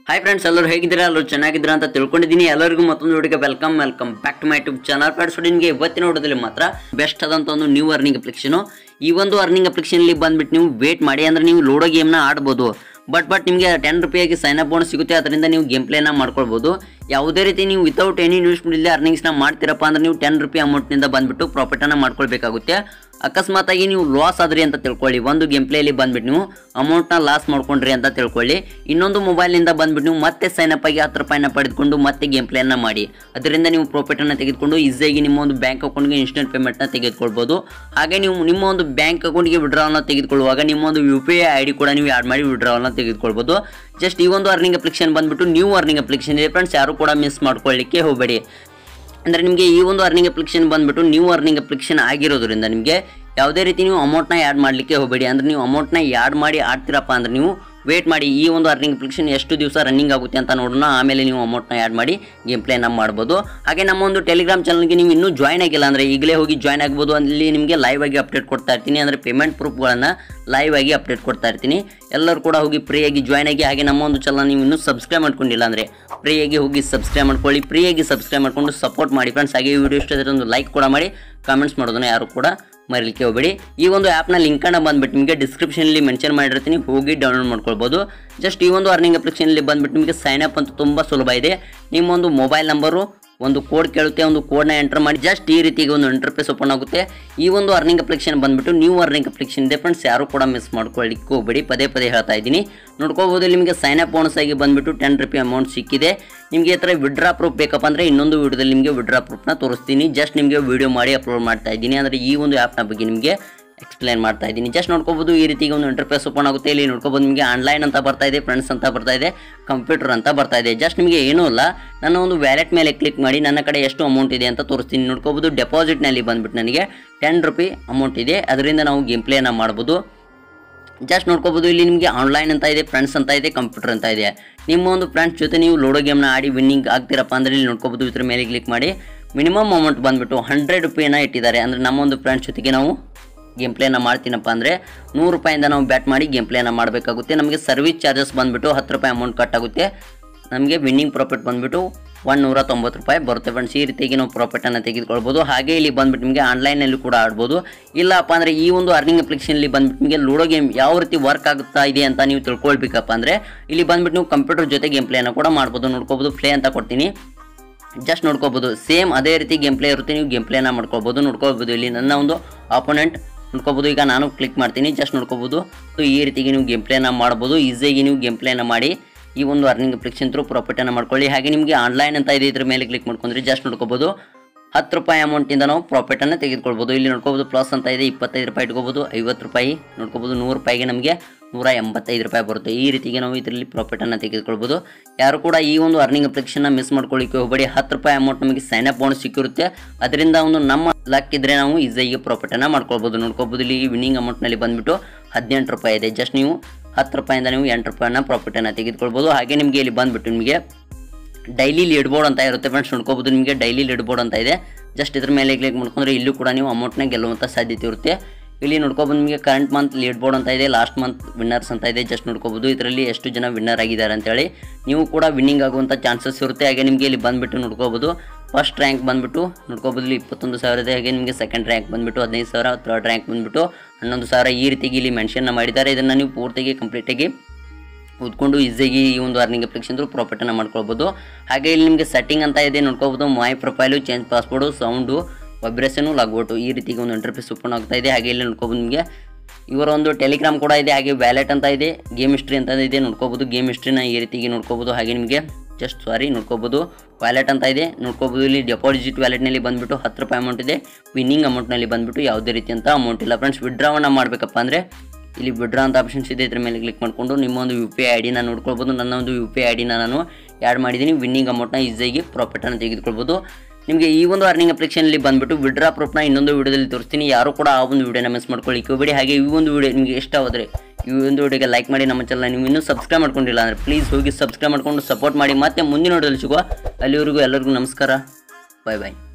hi friends ಎಲ್ಲರೂ ಹೇಗಿದ್ದೀರಾ ಎಲ್ಲರೂ ಚೆನ್ನಾಗಿದ್ದೀರಾ ಅಂತ ತಿಳ್ಕೊಂಡಿದ್ದೀನಿ ಎಲ್ಲರಿಗೂ ಮತ್ತೊಂದು ವಿಡಿಯೋಗೆ welcome welcome back to my YouTube channel friends ನಿಮಗೆ ಇವತ್ತಿನ ವಿಡಿಯೋದಲ್ಲಿ ಮಾತ್ರ ಬೆಸ್ಟ್ ಆದಂಥ ಒಂದು ನ್ಯೂ ಅರ್ನಿಂಗ್ ಅಪ್ಲಿಕೇಶನ್ ಈ ಒಂದು ಅರ್ನಿಂಗ್ ಅಪ್ಲಿಕೇಶನಲ್ಲಿ ಬಂದ್ಬಿಟ್ಟು ನೀವು ವೇಟ್ ಮಾಡಿ ಅಂದ್ರೆ ನೀವು ಲೂಡೋ ಗೇಮ್ನ ಆಡ್ಬೋದು ಬಟ್ ಬಟ್ ನಿಮಗೆ ಟೆನ್ ರುಪಿಯಾಗಿ ಸೈನ್ ಅಪ್ ಬೋನಸ್ ಸಿಗುತ್ತೆ ಅದರಿಂದ ನೀವು ಗೇಮ್ ಪ್ಲೇನ ಮಾಡ್ಕೊಳ್ಬೋದು ಯಾವುದೇ ರೀತಿ ನೀವು ವಿತೌಟ್ ಎನಿ ಇನ್ವೆಸ್ಟ್ಮೆಂಟ್ ಇಲ್ಲದೆ ಅರ್ನಿಂಗ್ಸ್ನ ಮಾಡ್ತೀರಪ್ಪ ಅಂದ್ರೆ ನೀವು ಟೆನ್ ರುಪಿ ಅಮೌಂಟ್ನಿಂದ ಬಂದ್ಬಿಟ್ಟು ಪ್ರಾಫಿಟನ್ನು ಮಾಡ್ಕೊಳ್ಬೇಕಾಗುತ್ತೆ ಅಕಸ್ಮಾತ್ ಆಗಿ ನೀವು ಲಾಸ್ ಆದ್ರಿ ಅಂತ ತಿಳ್ಕೊಳ್ಳಿ ಒಂದು ಗೇಮ್ ಪ್ಲೇಲಿ ಬಂದ್ಬಿಟ್ಟು ನೀವು ಅಮೌಂಟ್ನ ಲಾಸ್ ಮಾಡ್ಕೊಂಡ್ರಿ ಅಂತ ತಿಳ್ಕೊಳ್ಳಿ ಇನ್ನೊಂದು ಮೊಬೈಲ್ನಿಂದ ಬಂದ್ಬಿಟ್ಟು ನೀವು ಮತ್ತೆ ಸೈನ್ ಅಪ್ ಆಗಿ ಹತ್ತು ರೂಪಾಯಿನ ಪಡೆದುಕೊಂಡು ಮತ್ತೆ ಗೇಮ್ ಪ್ಲೇನ ಮಾಡಿ ಅದರಿಂದ ನೀವು ಪ್ರಾಫಿಟನ್ನು ತೆಗೆದುಕೊಂಡು ಈಸಿಯಾಗಿ ನಿಮ್ಮ ಒಂದು ಬ್ಯಾಂಕ್ ಅಕೌಂಟ್ಗೆ ಇನ್ಸ್ಟೆಂಟ್ ಪೇಮೆಂಟ್ನ ತೆಗೆದುಕೊಳ್ಬೋದು ಹಾಗೆ ನೀವು ನಿಮ್ಮ ಒಂದು ಬ್ಯಾಂಕ್ ಅಕೌಂಟ್ಗೆ ವಿಡ್ರಾವಲ್ನ ತೆಗೆದುಕೊಳ್ಳುವಾಗ ನಿಮ್ಮ ಒಂದು U P I I D ಕೂಡ ನೀವು ಆ್ಯಡ್ ಮಾಡಿ ವಿಡ್ರಾವಲ್ನ ತೆಗೆದುಕೊಳ್ಬೋದು ಜಸ್ಟ್ ಈ ಒಂದು ಅರ್ನಿಂಗ್ ಅಪ್ಲಿಕೇಶನ್ ಬಂದ್ಬಿಟ್ಟು ನ್ಯೂ ಅರ್ನಿಂಗ್ ಅಪ್ಲಿಕೇಶನ್ ಇದೆ ಫ್ರೆಂಡ್ಸ್ ಯಾರು ಕೂಡ ಮಿಸ್ ಮಾಡ್ಕೊಳ್ಳಿಕ್ಕೆ ಹೋಗಬೇಡಿ ಅಂದರೆ ನಿಮಗೆ ಈ ಒಂದು ಅರ್ನಿಂಗ್ ಅಪ್ಲಿಕೇಶನ್ ಬಂದ್ಬಿಟ್ಟು ನ್ಯೂ ಅರ್ನಿಂಗ್ ಅಪ್ಲಿಕೇಶನ್ ಆಗಿರೋದ್ರಿಂದ ನಿಮಗೆ ಯಾವುದೇ ರೀತಿ ನೀವು ಅಮೌಂಟ್ನ ಆ್ಯಡ್ ಮಾಡಲಿಕ್ಕೆ ಹೋಗಬೇಡಿ ಅಂದರೆ ನೀವು ಅಮೌಂಟ್ನ ಆ್ಯಡ್ ಮಾಡಿ ಆಡ್ತೀರಪ್ಪ ಅಂದ್ರೆ ನೀವು ವೇಟ್ ಮಾಡಿ ಈ ಒಂದು ಅರ್ನಿಂಗ್ ಅಪ್ಲಿಕೇಶನ್ ಎಷ್ಟು ದಿವಸ ರನ್ನಿಂಗ್ ಆಗುತ್ತೆ ಅಂತ ನೋಡೋಣ ಆಮೇಲೆ ನೀವು ಅಮೌಂಟ್ನ ಆ್ಯಡ್ ಮಾಡಿ ಗೇಮ್ ಪ್ಲೇನ ಮಾಡ್ಬೋದು ಹಾಗೆ ನಮ್ಮ ಒಂದು ಟೆಲಿಗ್ರಾಮ್ ಚಾನಲ್ಗೆ ನೀವು ಇನ್ನೂ ಜಾಯ್ನ್ ಆಗಿಲ್ಲ ಅಂದರೆ ಈಗಲೇ ಹೋಗಿ ಜಾಯ್ನ್ ಆಗ್ಬೋದು ಅಲ್ಲಿ ನಿಮಗೆ ಲೈವ್ ಆಗಿ ಅಪ್ಡೇಟ್ ಕೊಡ್ತಾ ಇರ್ತೀನಿ ಅಂದರೆ ಪೇಮೆಂಟ್ ಪ್ರೂಫ್ಗಳನ್ನು ಲೈವ್ ಆಗಿ ಅಪ್ಡೇಟ್ ಕೊಡ್ತಾ ಇರ್ತೀನಿ ಎಲ್ಲರೂ ಕೂಡ ಹೋಗಿ ಫ್ರೀಯಾಗಿ ಜಾಯ್ನ್ ಆಗಿ ಹಾಗೆ ನಮ್ಮ ಒಂದು ಚಾನಲ್ ನೀವು ಇನ್ನೂ ಸಬ್ಸ್ಕ್ರೈಬ್ ಮಾಡ್ಕೊಂಡಿಲ್ಲ ಅಂದರೆ ಫ್ರೀಯಾಗಿ ಹೋಗಿ ಸಬ್ಸ್ಕ್ರೈಬ್ ಮಾಡ್ಕೊಳ್ಳಿ ಫ್ರೀಯಾಗಿ ಸಬ್ಸ್ಕ್ರೈಬ್ ಮಾಡ್ಕೊಂಡು ಸಪೋರ್ಟ್ ಮಾಡಿ ಫ್ರೆಂಡ್ಸ್ ಹಾಗೆ ಈ ವಿಡಿಯೋ ಇಷ್ಟ ಆದರೆ ಒಂದು ಲೈಕ್ ಕೂಡ ಮಾಡಿ ಕಾಮೆಂಟ್ಸ್ ಮಾಡೋದನ್ನ ಯಾರು ಕೂಡ ಮರಿಲಿಕ್ಕೆ ಹೋಗಬೇಡಿ ಈ ಒಂದು ಆ್ಯಪ್ನ ಲಿಂಕನ್ನು ಬಂದ್ಬಿಟ್ಟು ನಿಮಗೆ ಡಿಸ್ಕ್ರಿಪ್ಷನಲ್ಲಿ ಮೆನ್ಷನ್ ಮಾಡಿರ್ತೀನಿ ಹೋಗಿ ಡೌನ್ಲೋಡ್ ಮಾಡ್ಕೊಳ್ಬೋದು ಜಸ್ಟ್ ಈ ಒಂದು ಅರ್ನಿಂಗ್ ಅಪ್ಲಿಕೇಶನಲ್ಲಿ ಬಂದ್ಬಿಟ್ಟು ನಿಮಗೆ ಸೈನ್ ಅಪ್ ಅಂತ ತುಂಬ ಸುಲಭ ಇದೆ ನಿಮ್ಮ ಒಂದು ಮೊಬೈಲ್ ನಂಬರು ಒಂದು ಕೋಡ್ ಕೇಳುತ್ತೆ ಒಂದು ಕೋಡ್ನ ಎಂಟರ್ ಮಾಡಿ ಜಸ್ಟ್ ಈ ರೀತಿಗೆ ಒಂದು ಇಂಟರ್ಫೇಸ್ ಓಪನ್ ಆಗುತ್ತೆ ಈ ಒಂದು ಅರ್ನಿಂಗ್ ಅಪ್ಲಿಕೇಶನ್ ಬಂದ್ಬಿಟ್ಟು ನ್ಯೂ ಅರ್ನಿಂಗ್ ಅಪ್ಲಿಕೇಶನ್ ಇದೆ ಫ್ರೆಂಡ್ಸ್ ಯಾರು ಕೂಡ ಮಿಸ್ ಮಾಡ್ಕೊಳ್ಳಿಕ್ಕೆ ಹೋಗಬೇಡಿ ಪದೇ ಪದೇ ಹೇಳ್ತಾ ಇದ್ದೀನಿ ನೋಡ್ಕೋಬೋದು ಇಲ್ಲಿ ನಿಮಗೆ ಸೈನ್ ಅಪ್ ಬೋನಸ್ ಆಗಿ ಬಂದ್ಬಿಟ್ಟು ಟೆನ್ ರುಪಿ ಅಮೌಂಟ್ ಸಿಕ್ಕಿದೆ ನಿಮಗೆ ಈ ಥರ ವಿಡ್ರಾ ಪ್ರೂಫ್ ಬೇಕಪ್ಪ ಅಂದರೆ ಇನ್ನೊಂದು ವಿಡಿಯೋದಲ್ಲಿ ನಿಮಗೆ ವಿಡ್ರಾ ಪ್ರೂಫ್ನ ತೋರಿಸ್ತೀನಿ ಜಸ್ಟ್ ನಿಮಗೆ ವಿಡಿಯೋ ಮಾಡಿ ಅಪ್ಲೋಡ್ ಮಾಡ್ತಾ ಇದ್ದೀನಿ ಅಂದರೆ ಈ ಒಂದು ಆ್ಯಪ್ನ ಬಗ್ಗೆ ನಿಮಗೆ ಎಕ್ಸ್ಪ್ಲೈನ್ ಮಾಡ್ತಾ ಇದ್ದೀನಿ ಜಸ್ಟ್ ನೋಡ್ಕೋಬೋದು ಈ ರೀತಿಗೆ ಒಂದು ಇಂಟರ್ಫೇಸ್ ಓಪನ್ ಆಗುತ್ತೆ ಇಲ್ಲಿ ನೋಡ್ಕೋಬೋದು ನಿಮಗೆ ಆನ್ಲೈನ್ ಅಂತ ಬರ್ತಾ ಇದೆ ಫ್ರೆಂಡ್ಸ್ ಅಂತ ಬರ್ತಾ ಇದೆ ಕಂಪ್ಯೂಟರ್ ಅಂತ ಬರ್ತಾ ಇದೆ ಜಸ್ಟ್ ನಿಮಗೆ ಏನೂ ಇಲ್ಲ ನನ್ನ ಒಂದು ವ್ಯಾಲೆಟ್ ಮೇಲೆ ಕ್ಲಿಕ್ ಮಾಡಿ ನನ್ನ ಕಡೆ ಎಷ್ಟು ಅಮೌಂಟ್ ಇದೆ ಅಂತ ತೋರಿಸ್ತೀನಿ ನೋಡ್ಕೋಬೋದು ಡೆಪಾಸಿಟ್ನಲ್ಲಿ ಬಂದ್ಬಿಟ್ಟು ನನಗೆ ಟೆನ್ ರುಪಿ ಅಮೌಂಟ್ ಇದೆ ಅದರಿಂದ ನಾವು ಗೇಮ್ ಪ್ಲೇನ ಮಾಡ್ಬೋದು ಜಸ್ಟ್ ನೋಡ್ಕೋಬೋದು ಇಲ್ಲಿ ನಿಮಗೆ ಆನ್ಲೈನ್ ಅಂತ ಇದೆ ಫ್ರೆಂಡ್ಸ್ ಅಂತ ಇದೆ ಕಂಪ್ಯೂಟರ್ ಅಂತ ಇದೆ ನಿಮ್ಮ ಒಂದು ಫ್ರೆಂಡ್ಸ್ ಜೊತೆ ನೀವು ಲೂಡೋ ಗೇಮ್ನ ಆಡಿ ವಿನ್ನಿಂಗ್ ಆಗ್ತೀರಪ್ಪ ಅಂದರೆ ಇಲ್ಲಿ ನೋಡ್ಕೋಬೋದು ಇದ್ರ ಮೇಲೆ ಕ್ಲಿಕ್ ಮಾಡಿ ಮಿನಿಮಮ್ ಅಮೌಂಟ್ ಬಂದುಬಿಟ್ಟು ಹಂಡ್ರೆಡ್ ರುಪಿನ ಇಟ್ಟಿದ್ದಾರೆ ಅಂದರೆ ನಮ್ಮ ಒಂದು ಫ್ರೆಂಡ್ಸ್ ಜೊತೆಗೆ ನಾವು ಗೇಮ್ ಪ್ಲೇನ ಮಾಡ್ತೀನಪ್ಪ ಅಂದರೆ ನೂರು ರೂಪಾಯಿಂದ ನಾವು ಬ್ಯಾಟ್ ಮಾಡಿ ಗೇಮ್ ಪ್ಲೇನ ಮಾಡಬೇಕಾಗುತ್ತೆ ನಮಗೆ ಸರ್ವಿಸ್ ಚಾರ್ಜಸ್ ಬಂದುಬಿಟ್ಟು ಹತ್ತು ರೂಪಾಯಿ ಅಮೌಂಟ್ ಕಟ್ ಆಗುತ್ತೆ ನಮಗೆ ವಿನ್ನಿಂಗ್ ಪ್ರಾಫಿಟ್ ಬಂದುಬಿಟ್ಟು ಒನ್ ನೂರ ತೊಂಬತ್ತು ರೂಪಾಯಿ ಬರುತ್ತೆ ಫ್ರೆಂಡ್ಸ್ ಈ ರೀತಿಯಾಗಿ ನಾವು ಪ್ರಾಫಿಟನ್ನು ತೆಗೆದುಕೊಳ್ಬೋದು ಹಾಗೆ ಇಲ್ಲಿ ಬಂದುಬಿಟ್ಟು ನಿಮಗೆ ಆನ್ಲೈನಲ್ಲಿ ಕೂಡ ಆಡ್ಬೋದು ಇಲ್ಲಪ್ಪ ಅಂದರೆ ಈ ಒಂದು ಅರ್ನಿಂಗ್ ಅಪ್ಲಿಕೇಶನಲ್ಲಿ ಬಂದುಬಿಟ್ಟು ನಿಮಗೆ ಲೂಡೋ ಗೇಮ್ ಯಾವ ರೀತಿ ವರ್ಕ್ ಆಗುತ್ತಾ ಇದೆ ಅಂತ ನೀವು ತಿಳ್ಕೊಳ್ಬೇಕಪ್ಪ ಅಂದರೆ ಇಲ್ಲಿ ಬಂದುಬಿಟ್ಟು ನೀವು ಕಂಪ್ಯೂಟರ್ ಜೊತೆ ಗೇಮ್ ಪ್ಲೇನ ಕೂಡ ಮಾಡ್ಬೋದು ನೋಡ್ಕೋಬೋದು ಪ್ಲೇ ಅಂತ ಕೊಡ್ತೀನಿ ಜಸ್ಟ್ ನೋಡ್ಕೋಬೋದು ಸೇಮ್ ಅದೇ ರೀತಿ ಗೇಮ್ ಪ್ಲೇ ಇರುತ್ತೆ ನೀವು ಗೇಮ್ ಪ್ಲೇನ ಮಾಡ್ಕೋಬೋದು ನೋಡ್ಕೋಬೋದು ಇಲ್ಲಿ ನನ್ನ ಒಂದು ಆಪೋನೆಂಟ್ ನೋಡ್ಕೋಬೋದು ಈಗ ನಾನು ಕ್ಲಿಕ್ ಮಾಡ್ತೀನಿ ಜಸ್ಟ್ ನೋಡ್ಕೋಬೋದು ಸೊ ಈ ರೀತಿಗೆ ನೀವು ಗೇಮ್ ಪ್ಲೇನ ಮಾಡ್ಬೋದು ಈಸಿಯಾಗಿ ನೀವು ಗೇಮ್ ಪ್ಲೇನ ಮಾಡಿ ಈ ಒಂದು ಅರ್ನಿಂಗ್ ಅಪ್ಲಿಕೇಶನ್ ಥ್ರೂ ಪ್ರಾಫಿಟನ್ನು ಮಾಡ್ಕೊಳ್ಳಿ ಹಾಗೆ ನಿಮಗೆ ಆನ್ಲೈನ್ ಅಂತ ಇದೆ ಇದ್ರ ಮೇಲೆ ಕ್ಲಿಕ್ ಮಾಡ್ಕೊಂಡ್ರೆ ಜಸ್ಟ್ ನೋಡ್ಕೋಬೋದು ಹತ್ತು ರೂಪಾಯಿ ಅಮೌಂಟಿಂದ ನಾವು ಪ್ರಾಫಿಟನ್ನು ತೆಗೆದುಕೊಳ್ಬೋದು ಇಲ್ಲಿ ನೋಡ್ಕೋಬೋದು ಪ್ಲಸ್ ಅಂತ ಇದೆ ಇಪ್ಪತ್ತೈದು ರೂಪಾಯಿ ಇಟ್ಕೋಬೋದು ಐವತ್ತು ರೂಪಾಯಿ ನೋಡ್ಕೋಬೋದು ನೂರು ರೂಪಾಯಿಗೆ ನಮಗೆ ನೂರ ಎಂಬತ್ತೈದು ರೂಪಾಯಿ ಬರುತ್ತೆ ಈ ರೀತಿಗೆ ನಾವು ಇದರಲ್ಲಿ ಪ್ರಾಫಿಟನ್ನು ತೆಗೆದುಕೊಳ್ಬೋದು ಯಾರು ಕೂಡ ಈ ಒಂದು ಅರ್ನಿಂಗ್ ಅಪ್ಲಿಕೇಶನ್ನ ಮಿಸ್ ಮಾಡ್ಕೊಳ್ಳಿಕ್ಕೆ ಹೋಗಬೇಡಿ ಹತ್ತು ರೂಪಾಯಿ ಅಮೌಂಟ್ ನಮಗೆ ಸೈನ್ ಅಪ್ ಬೋನಸ್ ಸಿಕ್ಕಿರುತ್ತೆ ಅದರಿಂದ ಒಂದು ನಮ್ಮ ಲಕ್ ಇದ್ದರೆ ನಾವು ಈಸಿಯಾಗಿ ಪ್ರಾಫಿಟನ್ನು ಮಾಡ್ಕೊಳ್ಬೋದು ನೋಡ್ಕೋಬೋದು ಇಲ್ಲಿ ವಿನ್ನಿಂಗ್ ಅಮೌಂಟ್ನಲ್ಲಿ ಬಂದುಬಿಟ್ಟು ಹದಿನೆಂಟು ರೂಪಾಯಿ ಇದೆ ಜಸ್ಟ್ ನೀವು ಹತ್ತು ರೂಪಾಯಿಂದ ನೀವು ಎಂಟು ರೂಪಾಯಿನ ಪ್ರಾಫಿಟನ್ನು ತೆಗೆದುಕೊಳ್ಬೋದು ಹಾಗೆ ನಿಮಗೆ ಇಲ್ಲಿ ಬಂದುಬಿಟ್ಟು ನಿಮಗೆ ಡೈಲಿ ಲೀಡ್ ಬೋರ್ಡ್ ಅಂತ ಇರುತ್ತೆ ಫ್ರೆಂಡ್ಸ್ ನೋಡ್ಕೋಬೋದು ನಿಮಗೆ ಡೈಲಿ ಲೀಡ್ ಬೋರ್ಡ್ ಅಂತ ಇದೆ ಜಸ್ಟ್ ಇದ್ರ ಮೇಲೆ ಕ್ಲಿಕ್ ಮಾಡ್ಕೊಂಡ್ರೆ ಇಲ್ಲೂ ಕೂಡ ನೀವು ಅಮೌಂಟ್ನ ಗೆಲ್ಲುವಂಥ ಸಾಧ್ಯತೆ ಇರುತ್ತೆ ಇಲ್ಲಿ ನೋಡ್ಕೋಬೋದು ನಿಮಗೆ ಕರೆಂಟ್ ಮಂತ್ ಲೀಡ್ ಬೋರ್ಡ್ ಅಂತ ಇದೆ ಲಾಸ್ಟ್ ಮಂತ್ ವಿನ್ನರ್ಸ್ ಅಂತ ಇದೆ ಜಸ್ಟ್ ನೋಡ್ಕೋಬೋದು ಇದರಲ್ಲಿ ಎಷ್ಟು ಜನ ವಿನ್ನರ್ ಆಗಿದ್ದಾರೆ ಅಂತೇಳಿ ನೀವು ಕೂಡ ವಿನ್ನಿಂಗ್ ಆಗುವಂಥ ಚಾನ್ಸಸ್ ಇರುತ್ತೆ ಹಾಗೆ ನಿಮಗೆ ಇಲ್ಲಿ ಬಂದುಬಿಟ್ಟು ನೋಡ್ಕೋಬೋದು ಫಸ್ಟ್ ರ್ಯಾಂಕ್ ಬಂದುಬಿಟ್ಟು ನೋಡ್ಕೋಬೋದು ಇಲ್ಲಿ ಇಪ್ಪತ್ತೊಂದು ಸಾವಿರ ಇದೆ ಹಾಗೆ ನಿಮಗೆ ಸೆಕೆಂಡ್ ರ್ಯಾಂಕ್ ಬಂದುಬಿಟ್ಟು ಹದಿನೈದು ಸಾವಿರ ಥರ್ಡ್ ರ್ಯಾಂಕ್ ಬಂದುಬಿಟ್ಟು ಹನ್ನೊಂದು ಸಾವಿರ ಈ ರೀತಿಗೆ ಇಲ್ಲಿ ಮೆನ್ಷನ್ನ ಮಾಡಿದ್ದಾರೆ ಇದನ್ನು ನೀವು ಪೂರ್ತಿಗೆ ಕಂಪ್ಲೀಟಾಗಿ ಓದ್ಕೊಂಡು ಈಸಿಯಾಗಿ ಈ ಒಂದು ಅರ್ನಿಂಗ್ ಅಪ್ಲಿಕೇಶನ್ ಪ್ರಾಫಿಟನ್ನು ಮಾಡ್ಕೊಳ್ಬೋದು ಹಾಗೆ ಇಲ್ಲಿ ನಿಮಗೆ ಸೆಟ್ಟಿಂಗ್ ಅಂತ ಇದೆ ನೋಡ್ಕೋಬೋದು my profile change password sound vibration logout ಈ ರೀತಿಗೆ ಒಂದು ಇಂಟರ್ಫೇಸ್ ಓಪನ್ ಆಗ್ತಾ ಇದೆ ಹಾಗೆ ಇಲ್ಲಿ ನೋಡ್ಕೋಬೋದು ನಿಮಗೆ ಇವರ ಒಂದು ಟೆಲಿಗ್ರಾಮ್ ಕೂಡ ಇದೆ ಹಾಗೆ ವ್ಯಾಲೆಟ್ ಅಂತ ಇದೆ ಗೇಮ್ ಹಿಸ್ಟ್ರಿ ಅಂತ ಇದೆ ನೋಡ್ಕೋಬೋದು ಗೇಮ್ ಹಿಸ್ಟ್ರಿನ ಈ ರೀತಿಗೆ ನೋಡ್ಕೋಬೋದು ಹಾಗೆ ನಿಮಗೆ ಜಸ್ಟ್ ಸಾರಿ ನೋಡ್ಕೋಬೋದು ವ್ಯಾಲೆಟ್ ಅಂತ ಇದೆ ನೋಡ್ಕೋಬೋದು ಇಲ್ಲಿ ಡೆಪಾಸಿಟ್ ವ್ಯಾಲೆಟ್ನಲ್ಲಿ ಬಂದುಬಿಟ್ಟು ಹತ್ತು ರೂಪಾಯಿ ಅಮೌಂಟ್ ಇದೆ ವಿನ್ನಿಂಗ್ ಅಮೌಂಟ್ನಲ್ಲಿ ಬಂದುಬಿಟ್ಟು ಯಾವುದೇ ರೀತಿಯಂಥ ಅಮೌಂಟ್ ಇಲ್ಲ ಫ್ರೆಂಡ್ಸ್ ವಿಡ್ರಾವನ್ನು ಮಾಡಬೇಕಪ್ಪ ಅಂದರೆ ಇಲ್ಲಿ ವಿಡ್ರಾ ಅಂತ ಆಪ್ಷನ್ಸ್ ಇದೆ ಇದ್ರ ಮೇಲೆ ಕ್ಲಿಕ್ ಮಾಡಿಕೊಂಡು ನಿಮ್ಮ ಒಂದು ಯು ಪಿ ಐ ಐ ಡಿನ ನೋಡ್ಕೊಳ್ಬೋದು ನನ್ನ ಒಂದು ಯು ಪಿ ಐ ಐ ಡಿನ ನಾನು ಆ್ಯಡ್ ಮಾಡಿದ್ದೀನಿ ವಿನ್ನಿಂಗ್ ಅಮೌಂಟ್ನ ಈಸಿಯಾಗಿ ಪ್ರಾಫಿಟನ್ನು ತೆಗೆದುಕೊಳ್ಬೋದು ನಿಮಗೆ ಈ ಒಂದು ಅರ್ನಿಂಗ್ ಅಪ್ಲಿಕೇಶನಲ್ಲಿ ಬಂದುಬಿಟ್ಟು ವಿಡ್ರಾ ಪ್ರೂಫ್ನ ಇನ್ನೊಂದು ವಿಡಿಯೋದಲ್ಲಿ ತೋರಿಸ್ತೀನಿ ಯಾರು ಕೂಡ ಆ ಒಂದು ವಿಡಿಯೋನ ಮಿಸ್ ಮಾಡ್ಕೊಳ್ಳಿಕ್ಕೆ ಹೋಗಬೇಡಿ ಹಾಗೆ ಈ ಒಂದು ವಿಡಿಯೋ ನಿಮಗೆ ಇಷ್ಟ ಹೋದರೆ ಈ ಒಂದು ವಿಡಿಯೋಗೆ ಲೈಕ್ ಮಾಡಿ ನಮ್ಮ ಚಾನಲ್ ನೀವು ಇನ್ನೂ ಸಬ್ಸ್ಕ್ರೈಬ್ ಮಾಡ್ಕೊಂಡಿಲ್ಲ ಅಂದರೆ ಪ್ಲೀಸ್ ಹೋಗಿ ಸಬ್ಸ್ಕ್ರೈಬ್ ಮಾಡ್ಕೊಂಡು ಸಪೋರ್ಟ್ ಮಾಡಿ ಮತ್ತೆ ಮುಂದಿನ ವಿಡಿಯೋದಲ್ಲಿ ಸಿಗುವ ಅಲ್ಲಿವರೆಗೂ ಎಲ್ಲರಿಗೂ ನಮಸ್ಕಾರ ಬಾಯ್ ಬಾಯ್